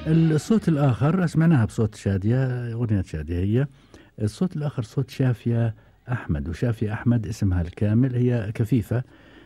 الصوت الآخر سمعناها بصوت شادية أغنية شادية هي الصوت الآخر صوت شافية أحمد وشافية أحمد اسمها الكامل هي كفيفة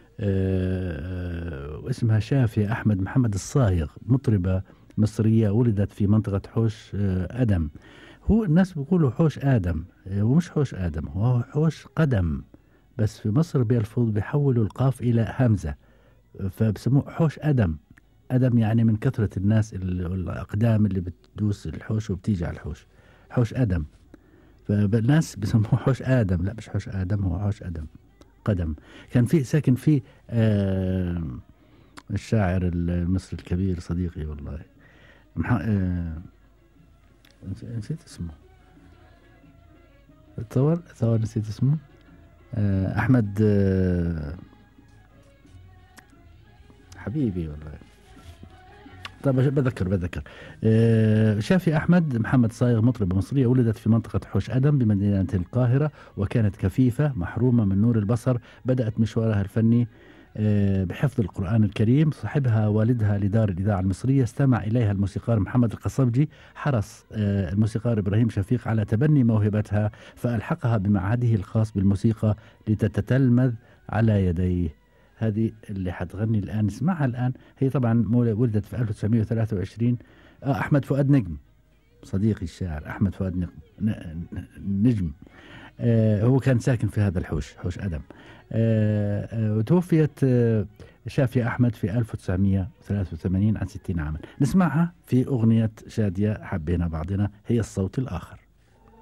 آه، واسمها شافية أحمد محمد الصايغ مطربة مصرية ولدت في منطقة حوش آه، أدم هو الناس بيقولوا حوش آدم هو مش حوش آدم هو حوش قدم بس في مصر بيلفظ بيحولوا القاف إلى همزة فبسموه حوش أدم أدم يعني من كثرة الناس الأقدام اللي بتدوس الحوش وبتيجي على الحوش حوش أدم فالناس بسموه حوش آدم لا مش حوش آدم هو حوش أدم قدم كان في ساكن في آه الشاعر المصري الكبير صديقي والله آه نسيت اسمه تصور تصور نسيت اسمه آه احمد آه حبيبي والله طيب بذكر بذكر آه شافي أحمد محمد صايغ مطربة مصرية ولدت في منطقة حوش أدم بمدينة القاهرة وكانت كفيفة محرومة من نور البصر بدأت مشوارها الفني آه بحفظ القرآن الكريم صاحبها والدها لدار الإذاعة المصرية استمع إليها الموسيقار محمد القصبجي حرص آه الموسيقار إبراهيم شفيق على تبني موهبتها فألحقها بمعهده الخاص بالموسيقى لتتتلمذ على يديه هذه اللي حتغني الآن نسمعها الآن هي طبعا ولدت في 1923 آه أحمد فؤاد نجم صديقي الشاعر أحمد فؤاد نجم آه هو كان ساكن في هذا الحوش حوش أدم آه آه وتوفيت آه شافية أحمد في 1983 عن 60 عاما نسمعها في أغنية شادية حبينا بعضنا هي الصوت الآخر